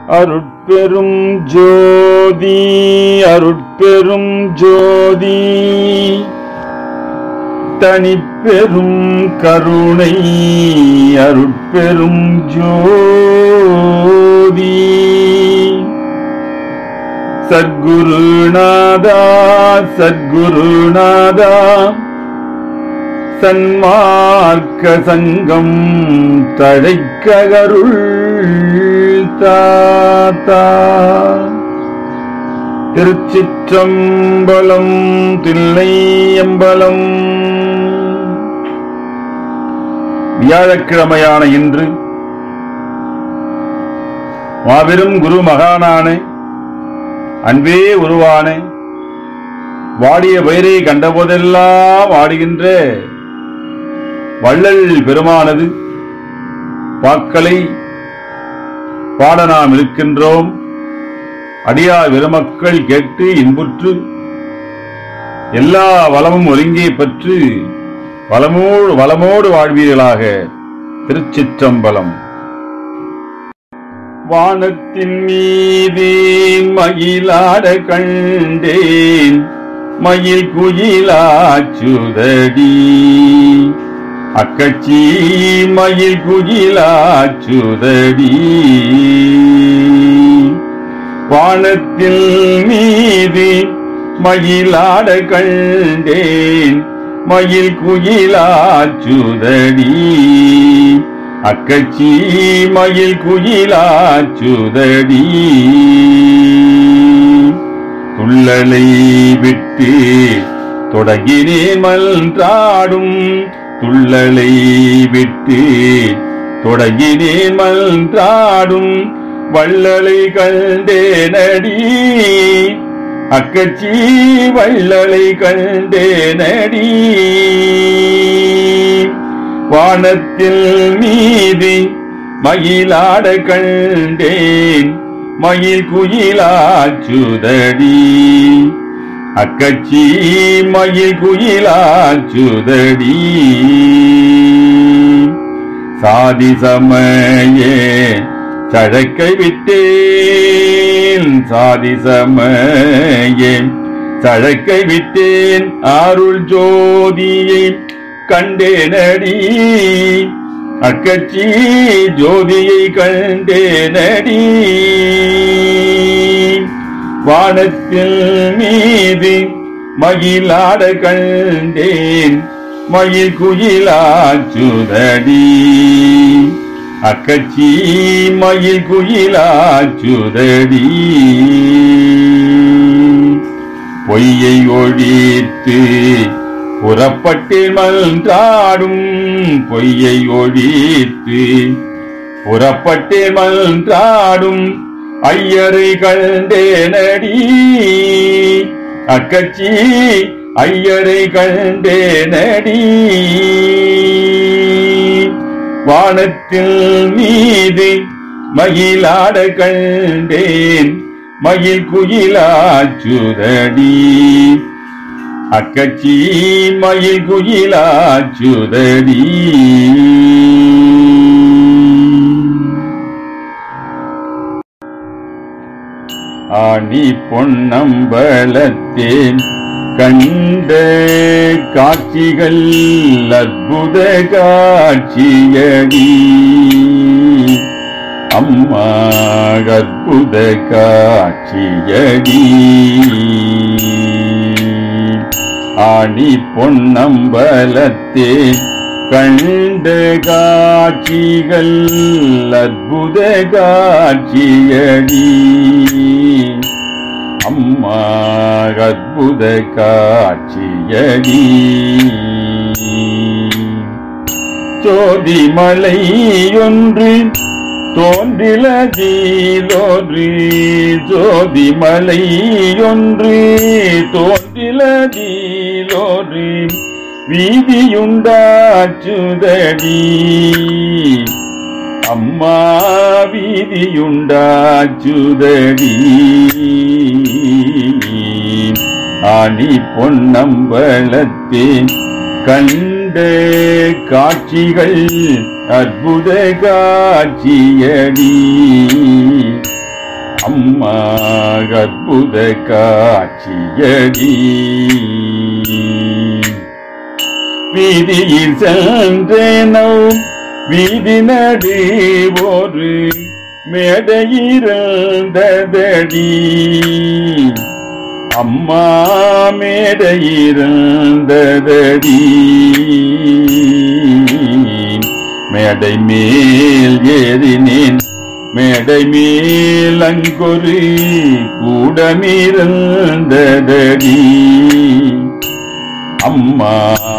அருட்பெரும் ஜோதி அருட்பெரும் ஜோதி தனிப்பெரும் கருணை அருட்பெரும் ஜோதி சத்குருநாதா சத்குருநாதா சன்மார்க்க சங்கம் தழைக்ககருள் தாத்தா திருச்சிற்றம்பலம் தில்லையம்பலம் வியாழக்கிழமையான இன்று மாபெரும் குரு மகானான அன்பே உருவான வாடிய பயிரை கண்டபோதெல்லாம் ஆடுகின்ற வள்ளல் பெருமானது வாக்களை பாட நாம் இருக்கின்றோம் அடியார் பெருமக்கள் கேட்டு இன்புற்று எல்லா வளமும் ஒருங்கே பெற்று வளமோடு வளமோடு வாழ்வீர்களாக திருச்சிற்றம்பலம் வானத்தின் மீது மயிலாட கண்டேன் மயில் குயிலாச்சுதடி அக்கச்சி மயில் குயிலாச்சுதடி வானத்தில் மீது மயிலாட கண்டேன் மயில் குயிலாச்சுதடி அக்கச்சி மயில் குயிலாச்சுதடி துள்ளலை விட்டு தொடங்கினேன் மன்றாடும் துள்ளலை விட்டு தொடங்கினேன் மன்றாடும் வள்ளலை கண்டேனடி அக்கச்சி வள்ளலை கண்டேனடி வானத்தில் மீது மயிலாட கண்டேன் மயில் குயிலாச்சுதடி அக்கச்சி மயில் குயிலாச்சுதடி சாதி சமயே சழக்கை விட்டேன் சாதி சமயே சழக்கை விட்டேன் அருள் ஜோதியை கண்டேனடி அக்கச்சி ஜோதியை கண்டேனடி வானத்தில் மீது மயிலாட கண்டேன் மயில் குயிலாச்சுதடி அக்கச்சி மயில் குயிலாச்சுதடி பொய்யை ஒழித்து புறப்பட்டேன் மன்றாடும் பொய்யை ஒழித்து புறப்பட்டேன் மன்றாடும் ஐயரை கண்டேனடி அக்கச்சி ஐயரை கண்டேனடி வானத்தில் மீது மயிலாட கண்டேன் மயில் குயிலாச்சுதடி அக்கச்சி மயில் குயிலாச்சுதடி ஆணி பொன்னம்பலத்தேன் கண்ட காட்சிகள் அற்புத காட்சியடி அம்மா அற்புத காட்சியடி ஆணி பொன்னம்பலத்தே கண்ட காட்சிகள் அற்புத காட்சியடி அம்மா அற்புத காட்சியடி ஜோதிமலை ஒன்று தோன்றிலதீலோன்று ஜோதிமலை ஒன்று தோன்றிலதீலோன்று வீதியுண்டாச்சுதடி அம்மா வீதியுண்டாச்சுதடி ஆணி பொன்னம்பலத்தே கண்ட காட்சிகள் அற்புத காட்சியடி அற்புத காட்சியடி வீதியில் சென்றேனோ வீதி நடு ஒரு மேடையிருந்ததடி அம்மா மேடையிருந்ததடி மேடை மேல் ஏறினேன் மேடை மேல் அங்கொரு கூடமிருந்ததடி அம்மா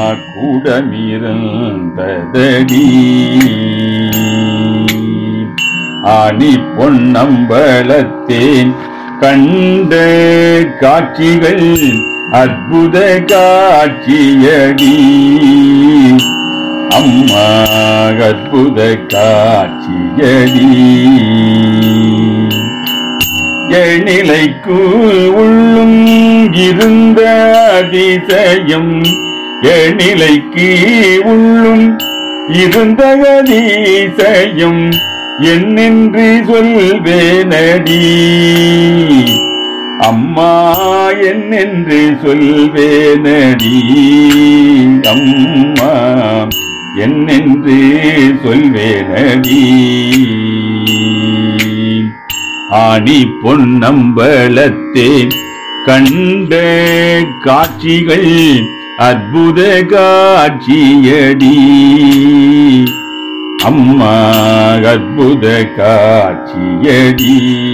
கூடமிருந்ததடி ஆணி பொன்னம்பலத்தேன் கண்ட காட்சிகள் அற்புத காட்சியடி அம்மா அற்புத காட்சியடி எழிலைக்கு உள்ளும் இருந்த அதிசயம் எழிலைக்கு உள்ளும் இருந்த அதிசயம் என்னென்று சொல்வேனடி அம்மா என்னென்று சொல்வேனடி அம்மா என்னென்று சொல்வேனடி ஆணி பொன்னம்பலத்தே கண்ட காட்சிகள் அற்புத காட்சியடி அம்மா அற்புத காட்சியடி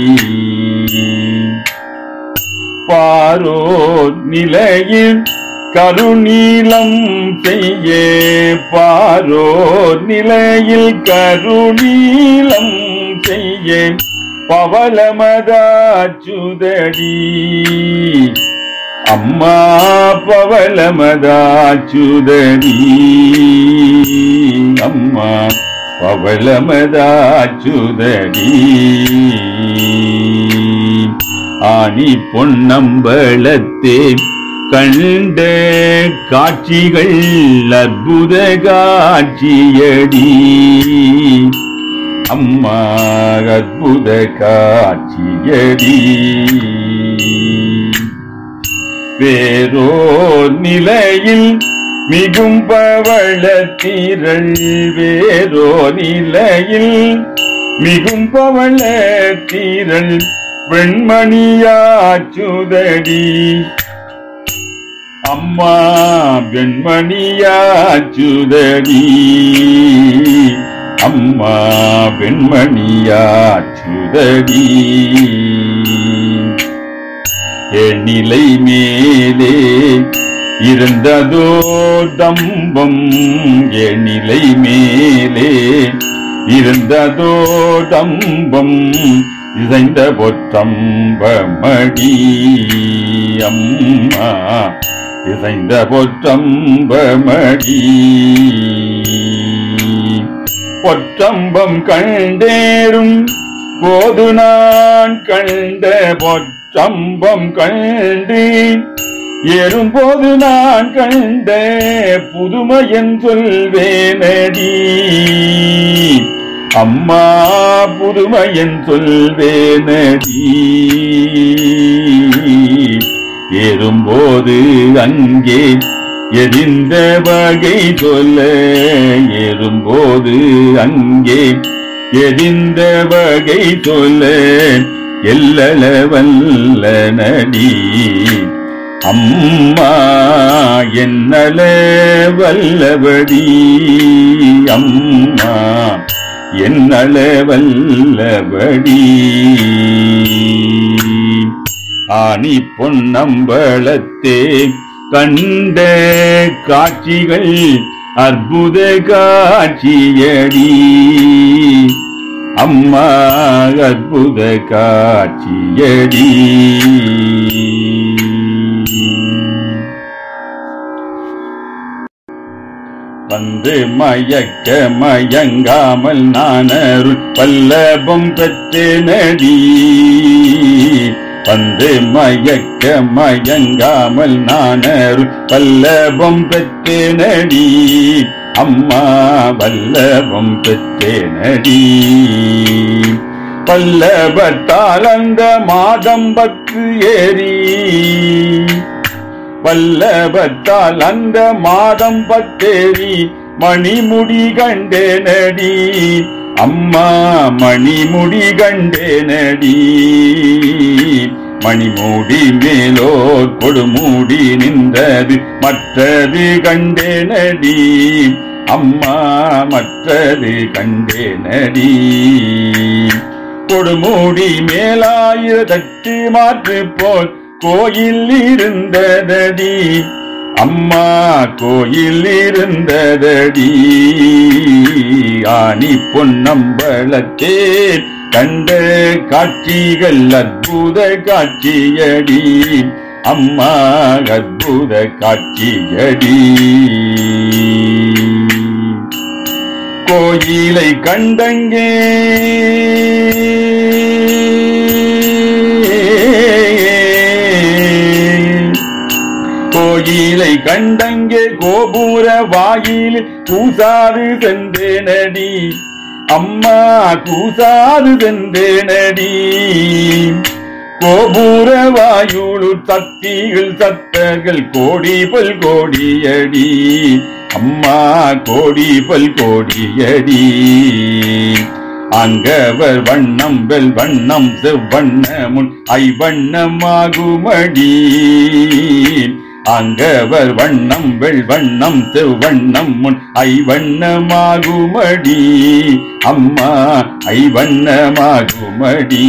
பாரோ நிலையில் கருநீலம் செய்ய பாரோ நிலையில் கருநீலம் செய்ய பவளமதாச்சுதடி அம்மா பவளமதாச்சுதடி அம்மா பவளமதாச்சுதடி ஆணி பொன்னம்பலத்தே கண்ட காட்சிகள் அற்புத காட்சியடி அம்மா அற்புத காட்சியடி வேறோ நிலையில் மிகும் பவளத்திரள் வேறோ நிலையில் மிகும் பவளத்திரள் வெண்மணியாச்சுதடி அம்மா வெண்மணியாச்சுதடி அம்மா வெண்மணியாச்சுதடி எண்ணிலை மேலே இருந்ததோ தம்பம் எண்ணிலை மேலே இருந்ததோ தம்பம் இசைந்த பொற்றம்பமடி அம்மா இசைந்த பொற்றம்பமடி பொற்றம்பம் கண்டேறும் போது நான் கண்ட பொற்றம்பம் கண்டு ஏறும்போது நான் கண்ட புதுமையன் சொல்வேனடி அம்மா புதுமையன் சொல்வேனடி ஏறும்போது அங்கே எரிந்த வகை சொல்ல ஏறும்போது அங்கே எரிந்த வகை சொல்ல எல்லள வல்ல நடி அம்மா என்னல வல்லபடி அம்மா என்னல வல்லபடி ஆணி பொன்னம்பலத்தே கண்ட காட்சிகள் அற்புத காட்சியடி அம்மா அற்புத காட்சியடி வந்து மயக்க மயங்காமல் நானருள் பல்லபம் பெற்றேனடி வந்து மயக்க மயங்காமல் நானருள் பல்லபம் பெற்றேனடி அம்மா வல்லபம் பெற்றேனடி வல்லபத்தால் அந்த மாதம்பத்து ஏறி வல்லபத்தால் அந்த மாதம் பத்தேரி மணிமுடி கண்டேனடி அம்மா மணிமுடி கண்டேனடி மணிமூடி மேலோர் கொடுமூடி நின்றது மற்றது கண்டேனடி அம்மா மற்றது கண்டேனடி கொடுமூடி மேலாயிர தட்டு மாற்று போல் கோயில் இருந்ததடி அம்மா கோயில் இருந்ததடி ஆணி பொன்னம்பலத்தே கண்ட காட்சிகள் அற்புத காட்சியடி அம்மா அற்புத காட்சியடி கோயிலை கண்டங்கே கோயிலை கண்டங்கே கோபுர வாயில் கூசாது சென்றேனடி அம்மா கூசாது சென்றேனடி கோபுர வாயுளு சக்திகள் சத்தர்கள் கோடி பல் கோடியடி அம்மா கோடி பல் கோடியடி அங்கவர் வண்ணம் வெல் வண்ணம் செவ்வண்ணமுன் ஐவண்ணமாகுமடி அங்கவர் வண்ணம் வெள் வண்ணம் செவ்வண்ணம் முன் ஐவண்ணமாகுமடி அம்மா ஐவண்ணமாகுமடி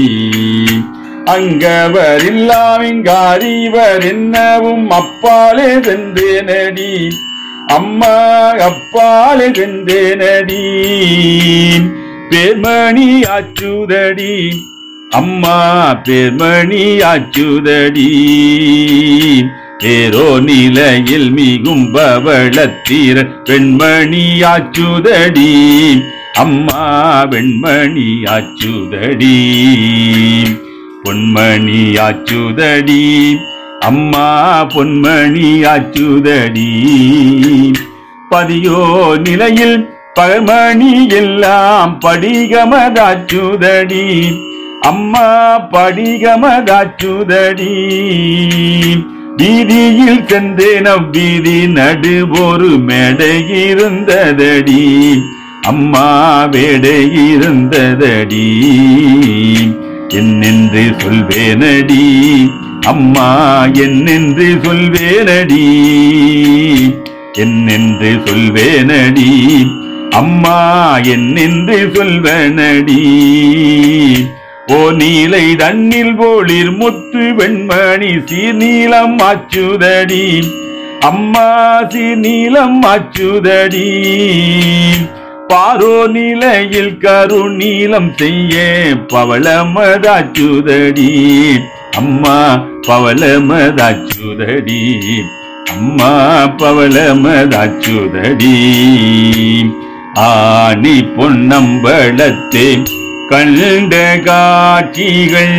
அங்கவர் இல்லாவிங்காரிவர் என்னவும் அப்பாலே சென்றேனடி அம்மா அப்பாலே சென்றேனடி பேர்மணி ஆச்சுதடி அம்மா பேர்மணி ஆச்சுதடி பேரோ நிலையில் மிகும் பவளத்தீர பெண்மணி ஆச்சுதடி அம்மா வெண்மணி ஆச்சுதடி பொன்மணி ஆச்சுதடி அம்மா பொன்மணி ஆச்சுதடி பதியோ நிலையில் பகமணி எல்லாம் படிகமதாச்சுதடி அம்மா படிகமதாச்சுதடி வீதியில் சென்றேன் அவ்வீதி நடுவொரு மேடை இருந்ததடி அம்மா வேடை இருந்ததடி என்னென்று சொல்வேனடி அம்மா என்னென்று சொல்வேனடி என்னென்று சொல்வேனடி அம்மா என்னென்று சொல்வேனடி ஓ நீலை தண்ணில் போளிர் முத்து வெண்மணி சீர்நீலம் ஆச்சுதடி அம்மா சீர்நீலம் ஆச்சுதடி பாரோ நிலையில் கருநீலம் செய்ய பவளமதாச்சுதடி அம்மா பவளமதாச்சுதடி அம்மா பவளமதாச்சுதடி ஆணி பொன்னம்பளத்தே கண்ட காட்சிகள்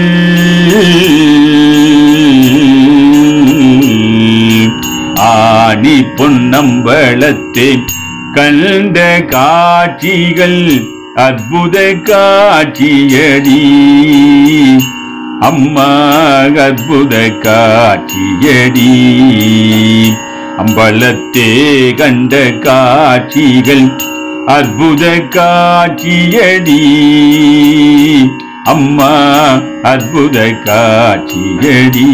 ஆணி பொன்னம்பளத்தே கண்ட காட்சிகள் அற்புத காட்சியடி அம்மா அற்புத காட்சியடி அம்பலத்தே கண்ட காட்சிகள் அற்புத காட்சியடி அம்மா அற்புத காட்சியடி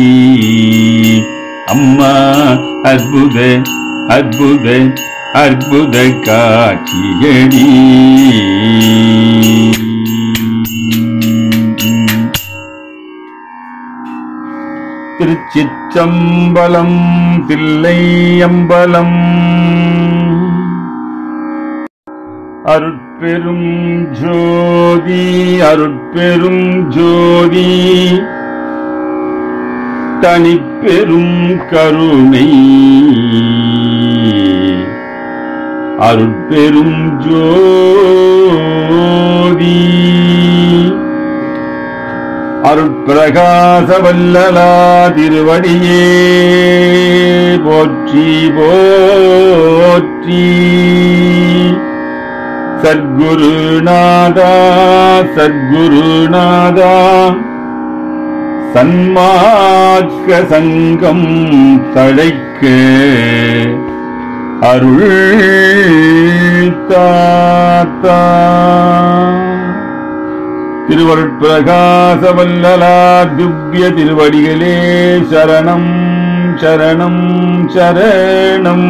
அம்மா அற்புத அற்புத அற்புத காட்சியடி திருச்சிற்றம்பலம் தில்லை அம்பலம் அருட்பெரும் ஜோதி அருட்பெரும் ஜோதி தனிப்பெரும் கருணை அருட்பெரும் ஜோதி அருட்பிரகாச வல்லலா திருவடியே போற்றி போற்றி சத்குருநாதா சத்குருநாதா சன்மார்க்க சங்கம் தழைக்க அருள் தாத்தா திருவருட்பிரகாச வல்லலார் திவ்ய திருவடிகளே சரணம் சரணம் சரணம்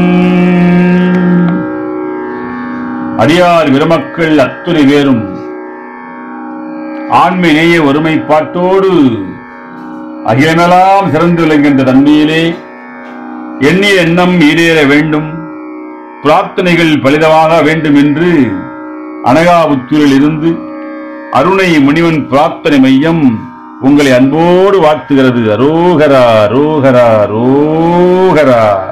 அடியார் விரமக்கள் அத்துணை பேரும் ஆண்மையிலேயே ஒருமைப்பாட்டோடு அகிலமெல்லாம் சிறந்து விளங்குகின்ற தன்மையிலே எண்ணிய எண்ணம் ஈடேற வேண்டும் பிரார்த்தனைகள் பலிதமாக வேண்டும் என்று அனகாபுத்தூரில் இருந்து அருணை முனிவன் பிரார்த்தனை மையம் உங்களை அன்போடு வாழ்த்துகிறது அரோகரா அரோகரா அரோகரா